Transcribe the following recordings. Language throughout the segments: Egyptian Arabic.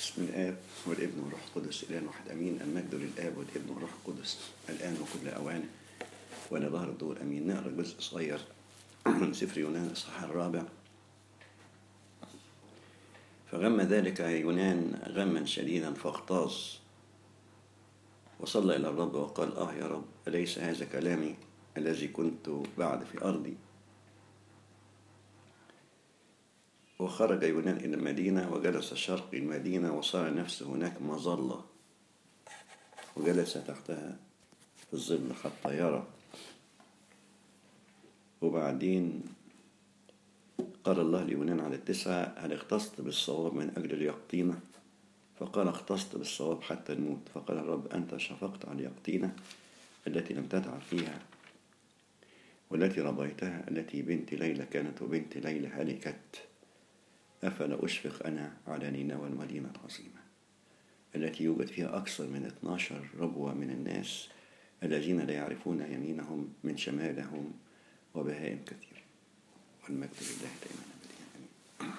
بسم الآب والابن والروح القدس الآن واحد أمين المجد للآب والابن والروح القدس الآن وكل أوان وإلى ظهر الدور أمين نقرأ جزء صغير من سفر يونان الإصحاح الرابع فغم ذلك يونان غما شديدا فاغتاظ وصلى إلى الرب وقال آه يا رب أليس هذا كلامي الذي كنت بعد في أرضي وخرج يونان إلى المدينة وجلس شرق المدينة وصار نفسه هناك مظلة وجلس تحتها في الظل حتى يرى وبعدين قال الله ليونان على التسعة هل اختصت بالصواب من أجل اليقطينة فقال اختصت بالصواب حتى الموت فقال الرب أنت شفقت على اليقطينة التي لم تتعب فيها والتي ربيتها التي بنت ليلى كانت وبنت ليلى هلكت أفلا أشفق أنا على نينوى المدينة العظيمة التي يوجد فيها أكثر من 12 ربوة من الناس الذين لا يعرفون يمينهم من شمالهم وبهائم كثير والمجد لله دائما أبدا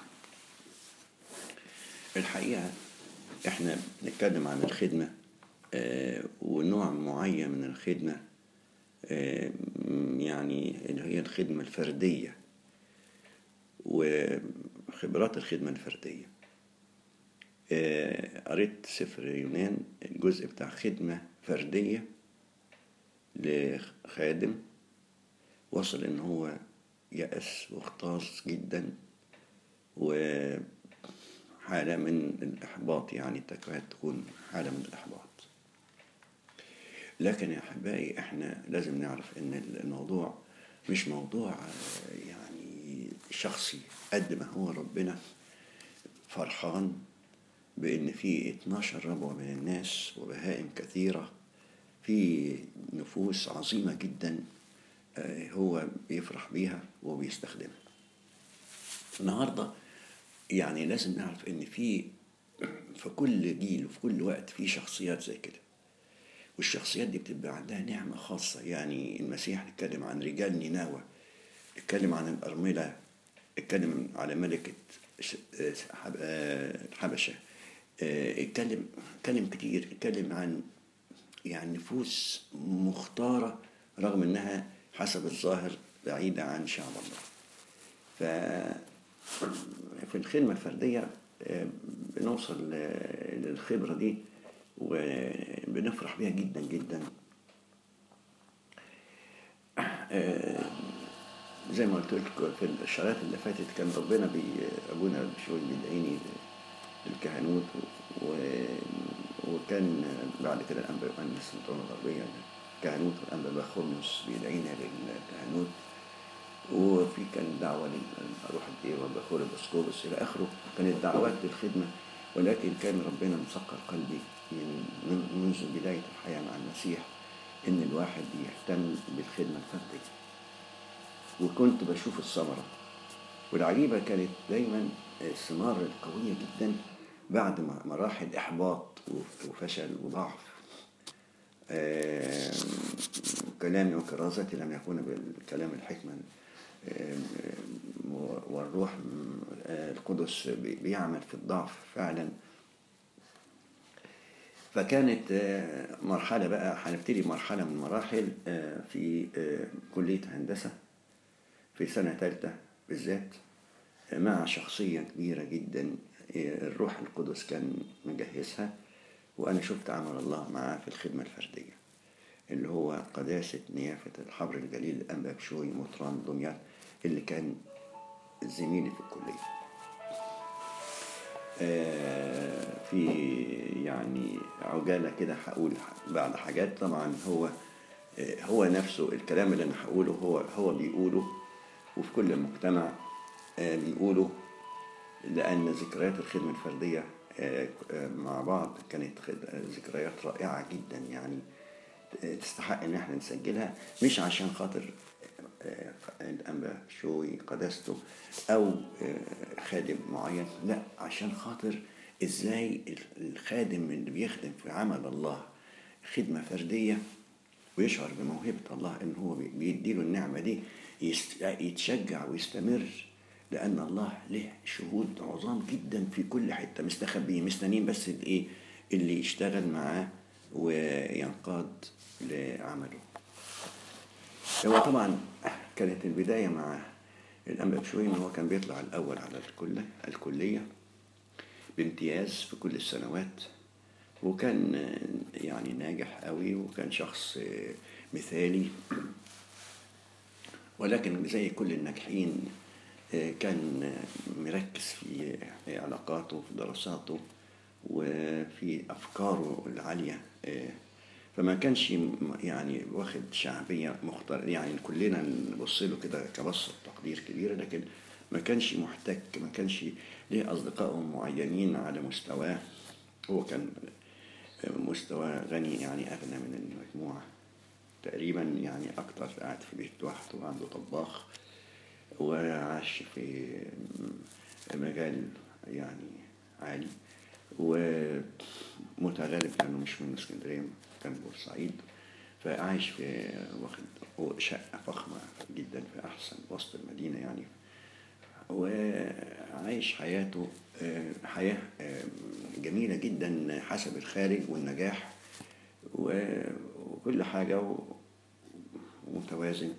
الحقيقة احنا بنتكلم عن الخدمة آه ونوع معين من الخدمة آه يعني اللي هي الخدمة الفردية وخبرات الخدمة الفردية آه قريت سفر يونان الجزء بتاع خدمة فردية لخادم وصل ان هو يأس واغتاظ جدا وحالة من الإحباط يعني تكاد تكون حالة من الإحباط لكن يا أحبائي إحنا لازم نعرف إن الموضوع مش موضوع يعني شخصي قد ما هو ربنا فرحان بإن في 12 ربوة من الناس وبهائم كثيرة في نفوس عظيمة جدا هو بيفرح بيها وبيستخدمها النهارده يعني لازم نعرف ان في في كل جيل وفي كل وقت في شخصيات زي كده والشخصيات دي بتبقى عندها نعمة خاصة يعني المسيح اتكلم عن رجال نينوى اتكلم عن الأرملة اتكلم على ملكة الحبشة اتكلم اتكلم كتير اتكلم عن يعني نفوس مختارة رغم انها حسب الظاهر بعيدة عن شعب الله ف في الخدمة الفردية بنوصل للخبرة دي وبنفرح بيها جدا جدا زي ما قلت لكم في الشرايط اللي فاتت كان ربنا بي ابونا بشوي بيدعيني للكهنوت وكان بعد كده الانبا يؤنس الطلبه الغربيه الكهنوت والانبا باخونيوس بيدعينا للكهنوت وفي كان دعوه لي اروح الدير وبخور البسكوبس الى اخره كانت دعوات للخدمه ولكن كان ربنا مسكر قلبي من منذ بدايه الحياه مع المسيح ان الواحد يهتم بالخدمه الفرديه وكنت بشوف الثمره والعجيبه كانت دايما الثمار القويه جدا بعد مراحل احباط وفشل وضعف كلامي وكرازتي لم يكون بالكلام الحكمة والروح القدس بيعمل في الضعف فعلا فكانت مرحلة بقى هنبتدي مرحلة من مراحل في كلية هندسة في سنة ثالثة بالذات مع شخصية كبيرة جدا الروح القدس كان مجهزها وأنا شفت عمل الله معاه في الخدمة الفردية اللي هو قداسة نيافة الحبر الجليل الأنبا بشوي مطران دمياط اللي كان زميلي في الكلية آه في يعني عجالة كده هقول بعض حاجات طبعا هو آه هو نفسه الكلام اللي أنا هقوله هو هو بيقوله وفي كل مجتمع آه بيقوله لأن ذكريات الخدمة الفردية مع بعض كانت ذكريات رائعة جدا يعني تستحق ان احنا نسجلها مش عشان خاطر الانبا شوي قداسته او خادم معين لا عشان خاطر ازاي الخادم اللي بيخدم في عمل الله خدمة فردية ويشعر بموهبة الله ان هو بيديله النعمة دي يتشجع ويستمر لأن الله له شهود عظام جدا في كل حتة مستخبيين مستنيين بس الإيه اللي يشتغل معاه وينقاد لعمله هو طبعا كانت البداية مع الأنبا بشوي إن هو كان بيطلع الأول على الكلية الكلية بامتياز في كل السنوات وكان آه، يعني ناجح قوي وكان شخص آه، مثالي ولكن زي كل الناجحين آه، كان آه، مركز في علاقاته في دراساته وفي أفكاره العالية آه، فما كانش م- يعني واخد شعبية مختار يعني كلنا نبص له كده كبصة تقدير كبيرة لكن ما كانش محتك ما كانش ليه أصدقائه معينين على مستواه هو كان مستوى غني يعني أغنى من المجموعة تقريبا يعني أكتر قاعد في بيت لوحده وعنده طباخ وعاش في مجال يعني عالي ومتغلب لأنه مش من اسكندرية كان بورسعيد فعايش في واخد شقة فخمة جدا في أحسن وسط المدينة يعني وعايش حياته آه، حياة آه، جميلة جدا حسب الخارج والنجاح و- وكل حاجة و- ومتوازن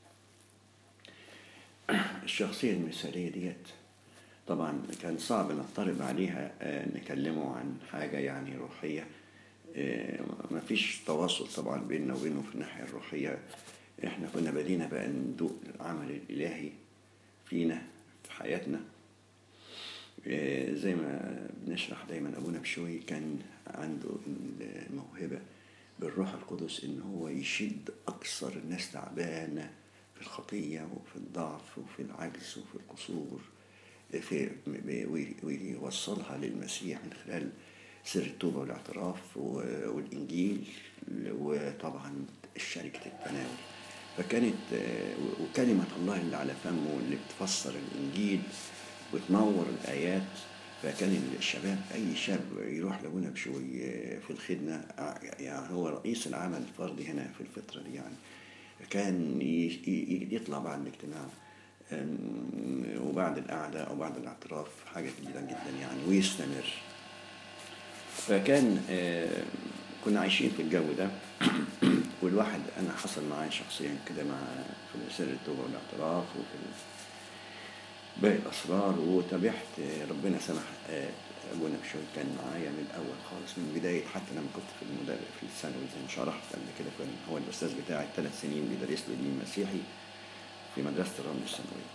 الشخصية المثالية ديت طبعا كان صعب نضطرب عليها آه، نكلمه عن حاجة يعني روحية آه، ما فيش تواصل طبعا بيننا وبينه في الناحية الروحية احنا كنا بدينا بقى ندوق العمل الإلهي فينا في حياتنا آه، زي ما بنشرح دايما أبونا بشوي كان عنده الموهبة بالروح القدس إن هو يشد أكثر الناس تعبانة في الخطية وفي الضعف وفي العجز وفي القصور في وي- ويوصلها للمسيح من خلال سر التوبة والاعتراف و- والإنجيل وطبعا شركة التناول فكانت آه، وكلمة الله اللي على فمه اللي بتفسر الإنجيل وتنور الآيات فكان الشباب أي شاب يروح لأبونا بشوي آه، في الخدمة آه، يعني هو رئيس العمل الفردي هنا في الفترة دي يعني كان ي- ي- يطلع بعد الاجتماع أم، وبعد القعدة أو بعد الاعتراف حاجة جدا جدا يعني ويستمر فكان آه، كنا عايشين في الجو ده والواحد أنا حصل معايا شخصيا كده مع في سر التوبة والاعتراف وفي ال- باقي الأسرار وتابعت آه، ربنا سمح آه، أبونا بشوي كان معايا من الأول خالص من بداية حتى لما كنت في المدرب في الثانوي زي ما شرحت قبل كده كان هو الأستاذ بتاعي ثلاث سنين بيدرس لي دين مسيحي في مدرسة الرمل الثانوية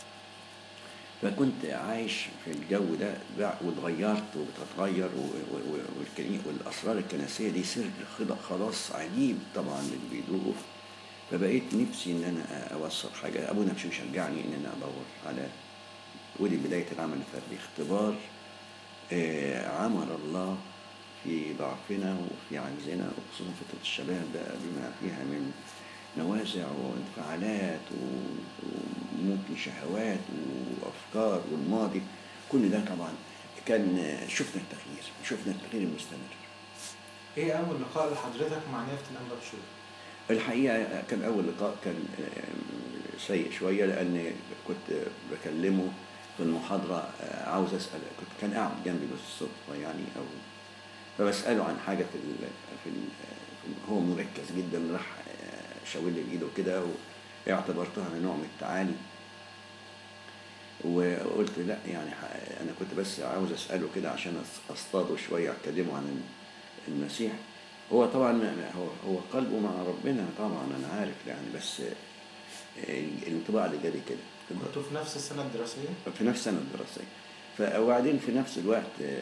فكنت عايش في الجو ده بع- واتغيرت وبتتغير و- و- و- والكني- والاسرار الكنسيه دي سر خض- خلاص عجيب طبعا اللي بيدوقه فبقيت نفسي ان انا اوصل حاجه ابونا مش مشجعني ان انا ادور على ودي بدايه العمل الفردي اختبار آه، عمل الله في ضعفنا وفي عجزنا وخصوصا فتره الشباب ده بما فيها من نوازع وانفعالات و- وممكن شهوات وافكار والماضي كل ده طبعا كان شفنا التغيير شفنا التغيير المستمر ايه اول لقاء لحضرتك مع نيافة الانبا بشوي؟ الحقيقه كان اول لقاء كان آه، سيء شويه لان كنت بكلمه في المحاضره آه، عاوز اسال كنت كان قاعد جنبي بالصدفه يعني او فبساله عن حاجه في ال في, ال في هو مركز جدا راح آه، شاور لي بايده كده واعتبرتها نوع من التعالي وقلت لا يعني ح- انا كنت بس عاوز اساله كده عشان أص- اصطاده شويه اكلمه عن المسيح هو طبعا هو هو قلبه مع ربنا طبعا انا عارف يعني بس آه، الانطباع اللي جالي كده كنتوا في نفس السنة الدراسية؟ في نفس السنه الدراسيه ف- وبعدين في نفس الوقت آه،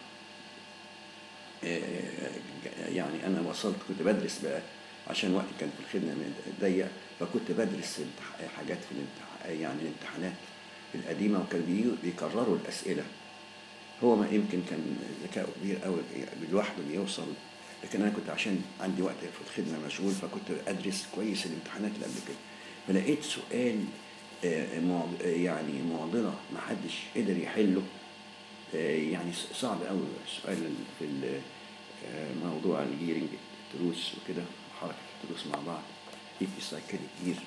آه، يعني انا وصلت كنت بدرس بقى عشان وقتي كان في الخدمه ضيق فكنت بدرس امتح- حاجات في الامتح... يعني الامتحانات القديمه وكان بيجوا- بيكرروا الاسئله هو ما يمكن كان ذكاء كبير قوي لوحده بيوصل لكن انا كنت عشان عندي وقت في الخدمه مشغول فكنت ادرس كويس الامتحانات اللي قبل كده فلقيت سؤال آه، معض- آه، يعني معضله ما حدش قدر يحله آه، يعني ص- صعب قوي السؤال ال- في ال- آه، موضوع الجيرنج التروس وكده وحركه التروس مع بعض ايه في سايكل كتير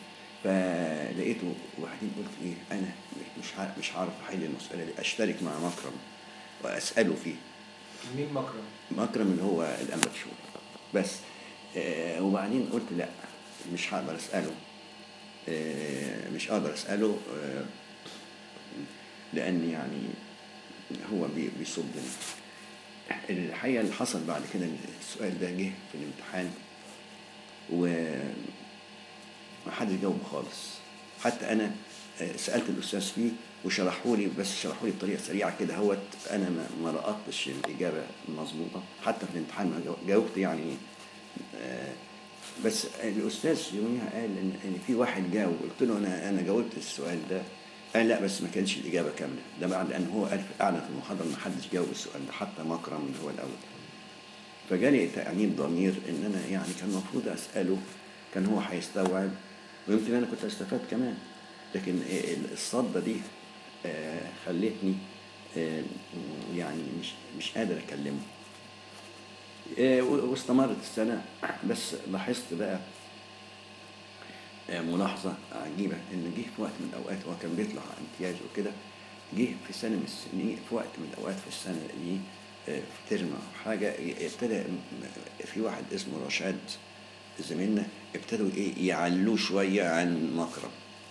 فلقيته وبعدين قلت ايه انا مش عارف مش عارف احل المساله دي اشترك مع مكرم واساله فيه مين مكرم؟ مكرم اللي هو الانبا شو بس آه وبعدين قلت لا مش هقدر اساله آه مش هقدر اساله آه لان يعني هو بي- بيصدني الحقيقه اللي حصل بعد كده إن السؤال ده جه في الامتحان و ما حدش جاوب خالص حتى انا آه، سالت الاستاذ فيه وشرحوا لي بس شرحوا لي بطريقه سريعه كده هوت انا ما ما لقطتش الاجابه المظبوطه حتى في الامتحان ما جاو- جاوبت يعني آه، بس الاستاذ يوميها قال ان ان في واحد جاوب قلت له انا انا جاوبت السؤال ده قال لا بس ما كانش الاجابه كامله ده بعد ان هو قال في- اعلن في المحاضره ما حدش جاوب السؤال ده حتى مكرم اللي هو الاول فجالي تأنيب ضمير ان انا يعني كان المفروض اساله كان هو هيستوعب ويمكن انا كنت استفاد كمان لكن الصدة دي آه، خلتني آه، يعني مش مش قادر اكلمه آه، و- واستمرت السنة بس لاحظت بقى آه، ملاحظة عجيبة إن جه في وقت من الأوقات هو كان بيطلع امتياز وكده جه في سنة من السنين في وقت من الأوقات في السنة دي آه، في ترم أو حاجة ابتدى م- في واحد اسمه رشاد زميلنا ابتدوا إيه يعلوه شوية عن مكرم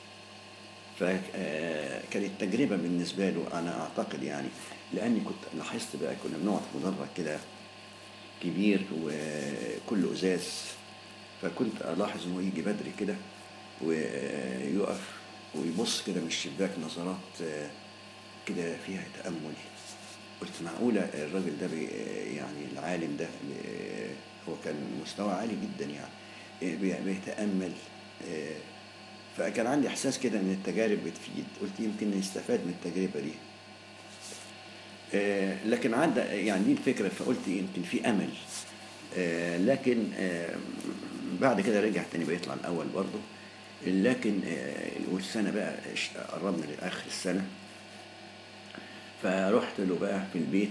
فكانت تجربة بالنسبة له أنا أعتقد يعني لأني كنت لاحظت بقى كنا بنقعد في مدرج كده كبير وكله ازاز فكنت الاحظ انه يجي بدري كده ويقف ويبص كده من الشباك نظرات آه، كده فيها تامل قلت معقوله الراجل ده بي يعني العالم ده بي- هو كان مستوى عالي جدا يعني بي- بيتامل آه، فكان عندي احساس كده ان التجارب بتفيد قلت يمكن نستفاد من التجربه دي آه، لكن عدى يعني دي الفكره فقلت يمكن في امل آه، لكن آه، بعد كده رجع تاني بيطلع الاول برضه لكن آه، والسنه بقى اش- قربنا لاخر السنه فرحت له بقى في البيت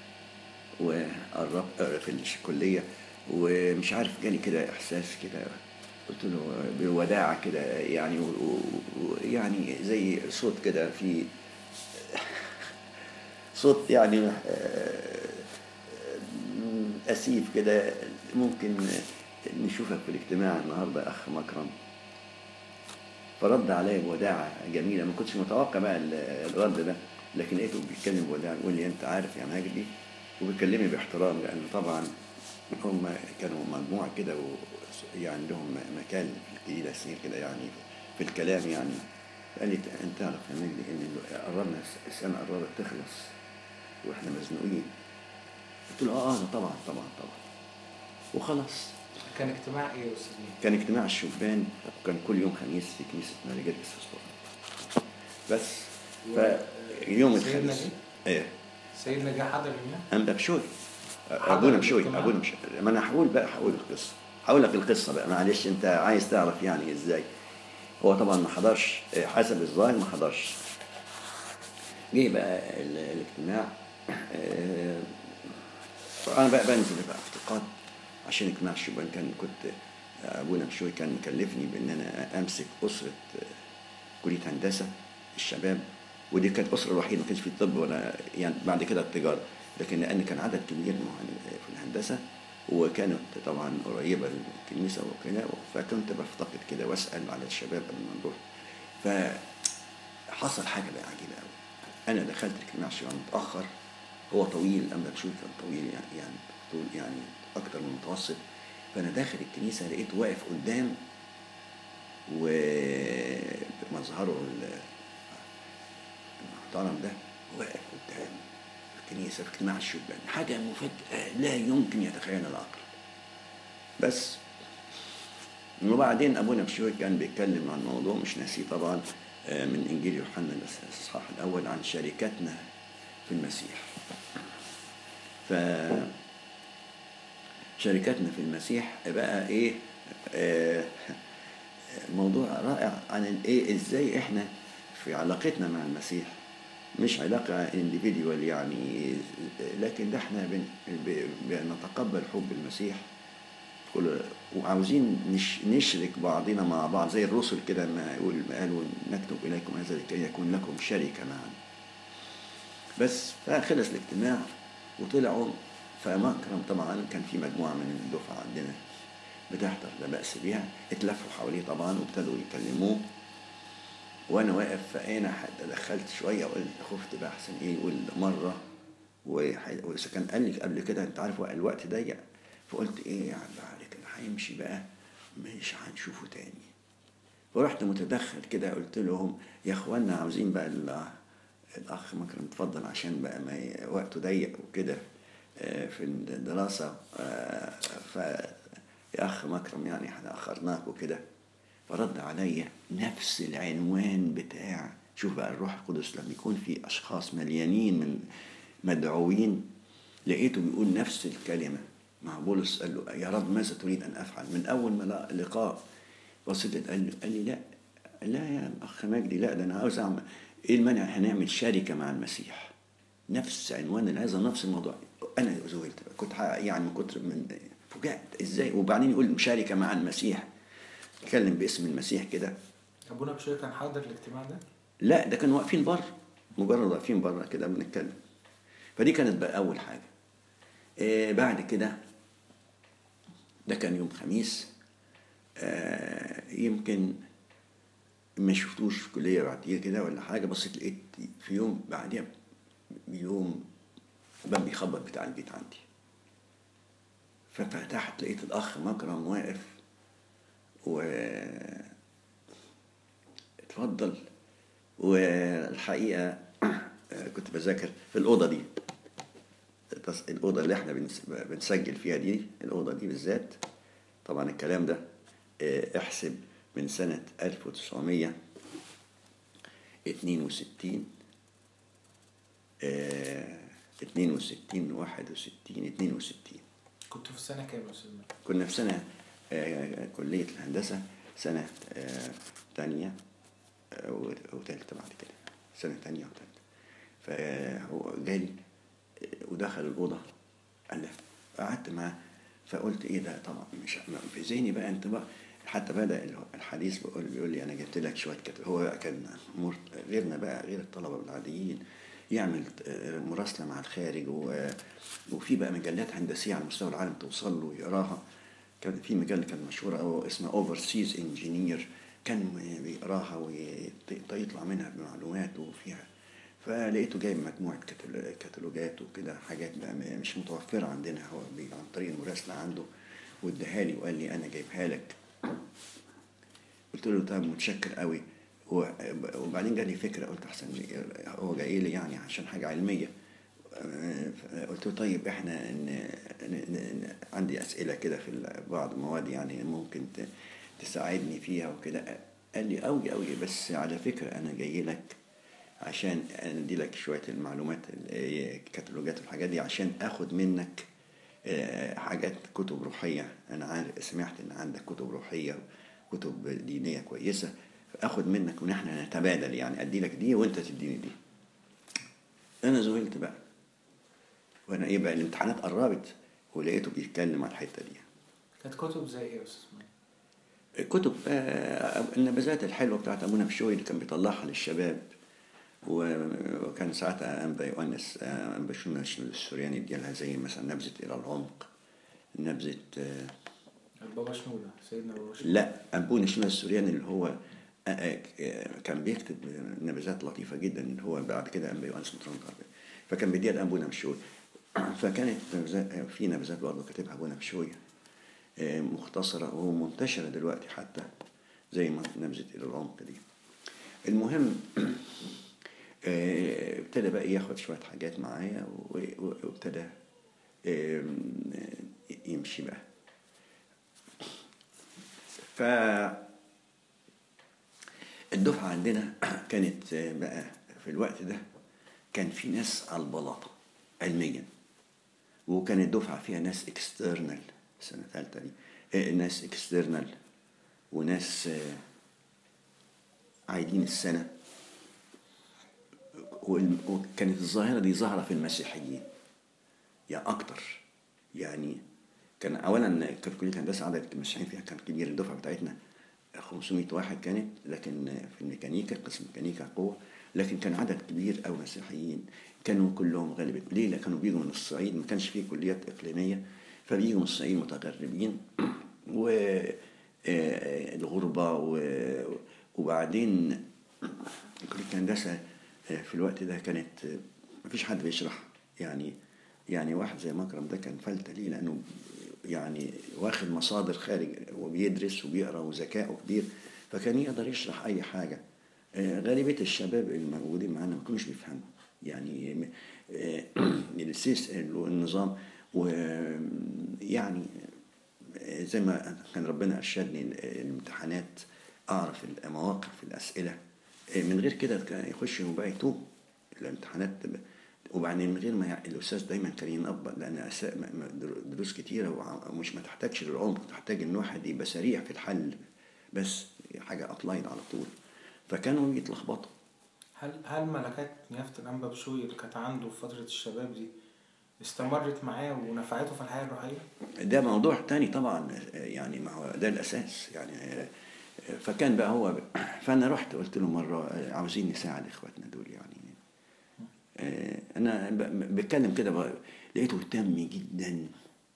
وقرب آه، في الكليه ومش عارف جالي كده احساس كده قلت له بوداعه كده يعني ويعني زي صوت كده في صوت يعني آه، أسيف كده ممكن نشوفك في الاجتماع النهارده أخ مكرم فرد عليا بوداعة جميلة ما كنتش متوقع بقى ال- الرد ده لكن لقيته بيتكلم بوداعة يقول لي أنت عارف يا مجدي وبيكلمني باحترام لأن طبعا هم كانوا مجموعة كده و- يعني لهم مكان في الجيل السنين كده يعني في الكلام يعني قال لي أنت تعرف يا مجدي إن قربنا السنة قربت تخلص واحنا مزنوقين قلت له اه اه طبعا طبعا طبعا وخلاص كان اجتماع ايه يا استاذ مين؟ كان اجتماع الشبان وكان كل يوم خميس في كنيسه ماري جرجس في اسطوره بس فاليوم سيدنا الخميس جه؟ ايه سيدنا جه حضر يوميها؟ أنبا بشوي حضر ابونا بشوي الاجتماع؟ ابونا بشوي ما انا هقول بقى هقول القصه هقول لك القصه بقى معلش انت عايز تعرف يعني ازاي هو طبعا ما حضرش آه، حسب الظاهر ما حضرش جه بقى ال- الاجتماع آه، فانا بقى بنزل بقى افتقاد عشان اجتماع الشبان كان كنت ابونا بشوي كان مكلفني بان انا امسك اسره آه، كليه هندسه الشباب ودي كانت الاسره الوحيده ما كانش في الطب ولا يعني بعد كده التجاره لكن لان كان عدد كبير مع- في الهندسه وكانت طبعا قريبه للكنيسه وكده فكنت بفتقد كده واسال على الشباب قبل ما نروح فحصل حاجه بقى عجيبه قوي انا دخلت الاجتماع الشباب متاخر هو طويل اما بشوف كان طويل يعني يعني طول يعني اكتر من المتوسط فانا داخل الكنيسه لقيته واقف قدام ومظهره ال- المحترم ده واقف قدام الكنيسه في اجتماع الشبان حاجه مفاجاه لا يمكن يتخيلها العقل بس وبعدين ابونا بشوي كان بيتكلم عن موضوع مش ناسيه طبعا آه، من انجيل يوحنا الاصحاح الاول عن شركتنا في المسيح ف شركتنا في المسيح بقى ايه آه، موضوع رائع عن الايه ازاي احنا في علاقتنا مع المسيح مش علاقة individual يعني لكن ده احنا بن- ب- بنتقبل حب المسيح كل وعاوزين نش نشرك بعضنا مع بعض زي الرسل كده ما يقول ما قالوا نكتب اليكم هذا لكي يكون لكم شركه معنا بس فخلص الاجتماع وطلعوا فمكرم طبعا كان في مجموعه من الدفعه عندنا بتحضر لا باس بها اتلفوا حواليه طبعا وابتدوا يكلموه وانا واقف فانا حتى دخلت شويه وقلت خفت بقى احسن ايه يقول مره وح- واذا كان قال لي قبل كده انت عارف الوقت ضيق فقلت ايه يعني بعد كده هيمشي بقى مش هنشوفه تاني ورحت متدخل كده قلت لهم يا اخوانا عاوزين بقى ال- الاخ مكرم اتفضل عشان بقى ما ي- وقته ضيق وكده آه، في الدراسه آه، ف يا اخ مكرم يعني احنا اخرناك وكده فرد عليا نفس العنوان بتاع شوف بقى الروح القدس لما يكون في اشخاص مليانين من مدعوين لقيته بيقول نفس الكلمه مع بولس قال له يا رب ماذا تريد ان افعل من اول ما لقى اللقاء بصيت قال لي قال لي لا لا يا اخ مجدي لا ده انا عاوز اعمل ايه المانع هنعمل شركه مع المسيح نفس عنوان هذا نفس الموضوع انا زولت بقى. كنت ح- يعني من كتر من فوجئت ازاي وبعدين يقول مشاركه مع المسيح اتكلم باسم المسيح كده ابونا بشوي كان حاضر الاجتماع ده لا ده كانوا واقفين بره مجرد واقفين بره كده بنتكلم فدي كانت بقى اول حاجه آه بعد كده ده كان يوم خميس آه يمكن ما شفتوش في كليه بعد كده ولا حاجه بصيت لقيت في يوم بعديها بيوم باب بيخبط بتاع البيت عندي ففتحت لقيت الاخ مكرم واقف و اتفضل والحقيقه كنت بذاكر في الاوضه دي التص- الاوضه اللي احنا بنس- بنسجل فيها دي الاوضه دي بالذات طبعا الكلام ده اه، احسب من سنه 1962 اه، 62 61 62 كنت في سنه كام يا استاذ مجدي؟ كنا في سنة آه، كلية الهندسة سنة آه، تانية آه، و- وتالتة بعد كده سنة تانية وتالتة فهو جالي آه، ودخل الأوضة قال لي قعدت معاه فقلت ايه ده طبعا مش في ذهني بقى انطباع حتى بدا الحديث بيقول بيقول لي انا جبت لك شويه كتب هو كان مر- غيرنا بقى غير الطلبه العاديين يعمل آه، مراسله مع الخارج و- وفي بقى مجلات هندسيه على مستوى العالم توصل له ويقراها كان في مجله كانت مشهوره أوي اسمها اوفر سيز انجينير كان بيقراها ويطلع منها بمعلومات وفيها فلقيته جايب مجموعة كتال- كتالوجات وكده حاجات بقى م- مش متوفرة عندنا هو بي- عن طريق المراسلة عنده واداها لي وقال لي أنا جايبها لك قلت له طب متشكر قوي و- وبعدين جالي فكرة قلت أحسن هو جاي لي يعني عشان حاجة علمية قلت له طيب احنا ن... ن... ن... عندي أسئلة كده في ال- بعض المواد يعني ممكن ت... تساعدني فيها وكده قال لي أوي أوي بس على فكرة أنا جاي لك عشان ادي لك شويه المعلومات ال- الكتالوجات والحاجات دي عشان اخد منك آه، حاجات كتب روحيه انا عارف سمعت ان عندك كتب روحيه كتب دينيه كويسه اخد منك ونحن نتبادل يعني ادي لك دي وانت تديني دي انا ذهلت بقى وانا ايه بقى الامتحانات قربت ولقيته بيتكلم على الحته دي كانت كتب زي ايه يا استاذ مجدي؟ كتب آه، النبذات الحلوه بتاعت ابونا بشوي اللي كان بيطلعها للشباب و- وكان ساعتها انبا يؤنس آه، انبا شنوش السورياني يديلها زي مثلا نبذه الى العمق نبذه آه، البابا شنودة سيدنا بابا شنودة لا أنبون شنو السورياني اللي هو آه، آه، كان بيكتب نبذات لطيفة جدا اللي هو بعد كده أنبا يوانس مطران غربي فكان بيديها لأنبونا مشوي فكانت نبذات في نبذات برضه كاتبها أبونا مشوي آه، مختصرة ومنتشرة دلوقتي حتى زي ما نبذة إلى العمق دي المهم آه، ابتدى بقى ياخد شوية حاجات معايا و- و- وابتدى آم، يمشي بقى ف الدفعة عندنا كانت بقى في الوقت ده كان في ناس على البلاطة علميا وكانت الدفعة فيها ناس اكسترنال السنة الثالثة دي آه، ناس اكسترنال وناس آه، عايدين السنة وال- وكانت الظاهرة دي ظاهرة في المسيحيين يعني أكتر يعني كان اولا كانت كليه هندسه عدد المسيحيين فيها كان كبير الدفعه بتاعتنا 500 واحد كانت لكن في الميكانيكا قسم ميكانيكا قوه لكن كان عدد كبير أوي مسيحيين كانوا كلهم غالبا ليه؟ لأ كانوا بيجوا من الصعيد ما كانش فيه كليات إقليمية فبيجوا من الصعيد متغربين و آه، الغربة و- وبعدين كلية الهندسة آه، في الوقت ده كانت آه، مفيش حد بيشرح يعني يعني واحد زي مكرم ده كان فلتة ليه لأنه يعني واخد مصادر خارج وبيدرس وبيقرا وذكائه كبير فكان يقدر يشرح أي حاجة آه، غالبية الشباب الموجودين معانا ما كانوش بيفهموا يعني م- آه، السيس النظام ويعني زي ما كان ربنا أرشدني الامتحانات أعرف المواقف الأسئلة من غير كده كان يخش بقى يتوه الامتحانات وبعدين من غير ما يع- الأستاذ دايما كان ينبط لأن أسا- م- م- دروس كتيرة وع- ومش ما تحتاجش للعمق تحتاج إن واحد يبقى سريع في الحل بس حاجة أطلاين على طول فكانوا يتلخبطوا هل هل ملكات نيافة الأنبا بشوي اللي كانت عنده في فترة الشباب دي استمرت معاه ونفعته في الحياة الروحية؟ ده موضوع تاني طبعا يعني ما هو ده الاساس يعني فكان بقى هو فانا رحت قلت له مره عاوزين نساعد اخواتنا دول يعني انا ب- بتكلم كده بقى، لقيته اهتم جدا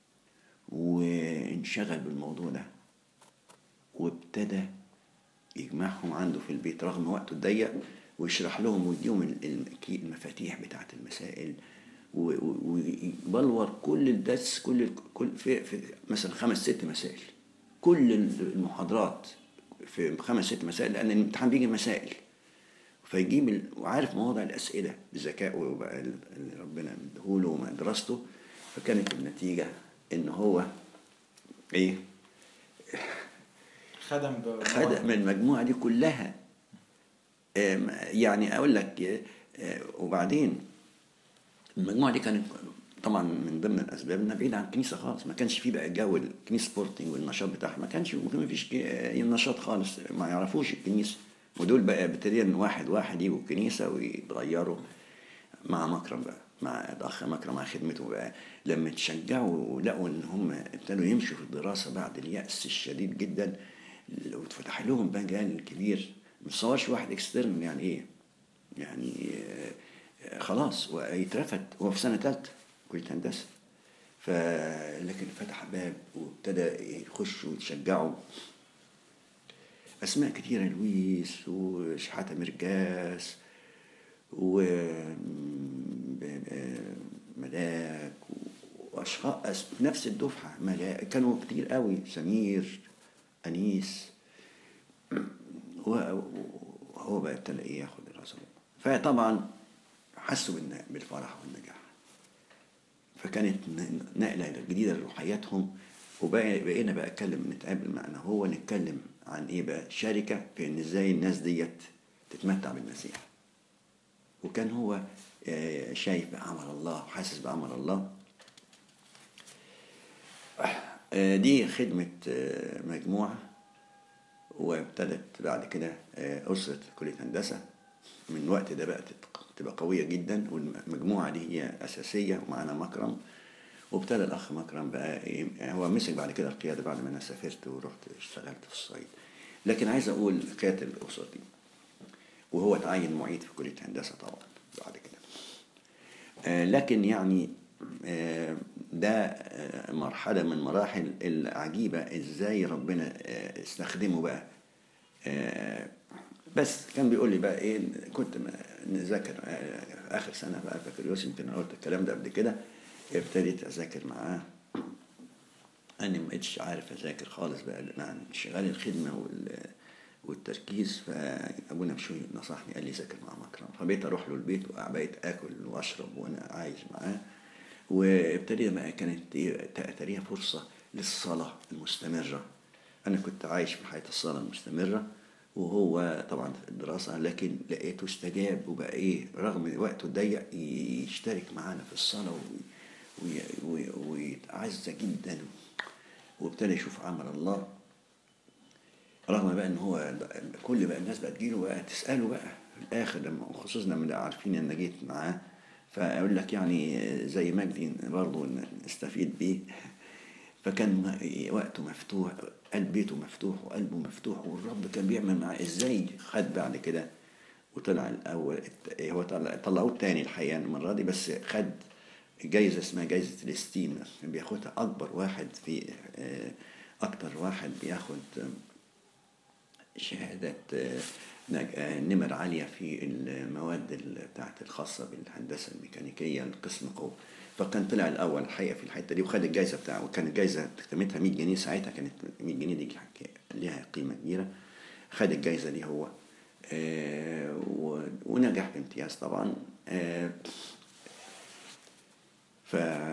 وانشغل بالموضوع ده وابتدى يجمعهم عنده في البيت رغم وقته الضيق ويشرح لهم ويديهم ال- ال- المفاتيح بتاعت المسائل و- و- ويبلور كل الدرس كل ال- كل في, في مثلا خمس ست مسائل كل المحاضرات في خمس ست مسائل لان الامتحان بيجي مسائل فيجيب ال... وعارف مواضع الاسئله بذكائه وبقى ال- اللي ربنا مديهوله ومدرسته فكانت النتيجه ان هو ايه خدم ب خدم المجموعة دي كلها آم، يعني أقول لك آه، وبعدين المجموعة دي كانت طبعا من ضمن الأسباب إنها بعيدة عن الكنيسة خالص ما كانش فيه بقى جو الكنيسة سبورتنج والنشاط بتاعها ما كانش ما فيش ك- نشاط خالص ما يعرفوش الكنيسة ودول بقى ابتدينا واحد واحد يجوا الكنيسة ويتغيروا مع مكرم بقى مع الأخ مكرم مع خدمته بقى لما تشجعوا ولقوا إن هم ابتدوا يمشوا في الدراسة بعد اليأس الشديد جدا واتفتح لهم مجال كبير ما تصورش واحد اكسترن يعني إيه يعني آه، آه، خلاص ويترفد هو في سنة تالتة كلية هندسة ف لكن فتح باب وابتدى يخش ويتشجعوا أسماء كتيرة لويس وشحاتة مرجاس وملاك وأشخاص نفس الدفعة ملا- كانوا كتير قوي سمير أنيس و- وهو بقى ابتدى إيه ياخد الرسول فطبعا حسوا بالن- بالفرح والنجاح فكانت ن- نقلة جديدة لروحياتهم وبقينا بقى اتكلم نتقابل معنا هو نتكلم عن ايه بقى شركة في ان ازاي الناس ديت تتمتع بالمسيح وكان هو آه، شايف بعمل الله وحاسس بعمل الله آه، دي خدمة آه، مجموعة وابتدت بعد كده آه، أسرة كلية هندسة من الوقت ده بقت تبقى قوية جدا والمجموعة دي هي أساسية ومعانا مكرم وابتدى الأخ مكرم بقى إيه، هو مسك بعد كده القيادة بعد ما أنا سافرت ورحت اشتغلت في الصعيد لكن عايز أقول قيادة الأسر دي وهو تعين معيد في كلية هندسة طبعا بعد كده آه، لكن يعني آه، ده آه، مرحلة من مراحل العجيبة ازاي ربنا آه، استخدمه بقى آه، بس كان بيقول لي بقى ايه كنت م- نذاكر آه، اخر سنة بقى بكالوريوس يمكن انا قلت الكلام ده قبل كده ابتديت اذاكر معاه انا ما بقتش عارف اذاكر خالص بقى مع انشغال الخدمه وال والتركيز فابونا بشوي نصحني قال لي ذاكر مع مكرم فبقيت اروح له البيت وبقيت اكل واشرب وانا عايش معاه وابتدي بقى كانت إيه، تأتريها فرصه للصلاه المستمره انا كنت عايش في حياه الصلاه المستمره وهو طبعا في الدراسه لكن لقيته استجاب وبقى ايه رغم وقته الضيق يشترك معانا في الصلاه وي- وي- وي- ويتعزى جدا وابتدى يشوف عمل الله رغم بقى ان هو كل بقى الناس بقى تجيله بقى تساله بقى في الاخر لما خصوصا لما عارفين ان جيت معاه فاقول لك يعني زي مجدي برضه نستفيد بيه فكان وقته مفتوح قلب بيته مفتوح وقلبه مفتوح والرب كان بيعمل معاه ازاي خد بعد كده وطلع الاول هو طلع طلعوه التاني الحقيقه المره دي بس خد جايزه اسمها جايزه الاستيم بياخدها اكبر واحد في آه، اكتر واحد بياخد شهادة آه، نج- آه، نمر عالية في المواد ال- بتاعت الخاصة بالهندسة الميكانيكية القسم قوة فكان طلع الأول الحقيقة في الحتة دي وخد الجايزة بتاعه وكانت الجايزة قيمتها 100 جنيه ساعتها كانت 100 جنيه دي ليها قيمة كبيرة خد الجايزة دي هو آه، و- ونجح بامتياز طبعا آه، ف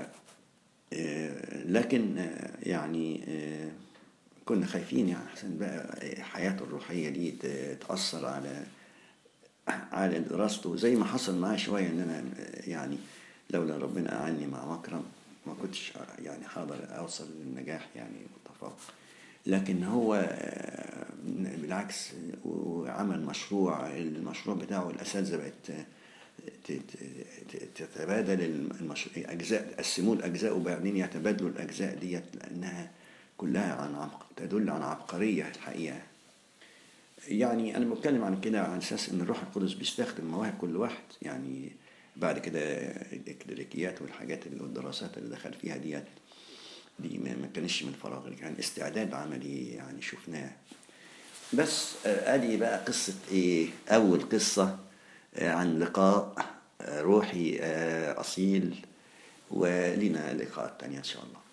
آه، لكن آه، يعني آه، كنا خايفين يعني حسن بقى حياته الروحية دي ت- تأثر على على دراسته زي ما حصل معايا شوية إن أنا يعني لولا ربنا أعني مع مكرم ما كنتش يعني حاضر أوصل للنجاح يعني والتفوق لكن هو آه، بالعكس وعمل مشروع المشروع بتاعه الأساتذة بقت ت- ت- تتبادل المشروع أجزاء قسموه لأجزاء وبعدين يتبادلوا الأجزاء ديت لأنها كلها عن عبق تدل عن عبقرية الحقيقة يعني أنا بتكلم عن كده على أساس إن الروح القدس بيستخدم مواهب كل واحد يعني بعد كده الإكليريكيات والحاجات اللي والدراسات اللي دخل فيها ديت دي ما ما كانش من فراغ كان استعداد عملي يعني شفناه بس آه، ادي بقى قصة ايه اول قصة آه، عن لقاء آه، روحي آه، اصيل ولنا لقاءات تانية ان شاء الله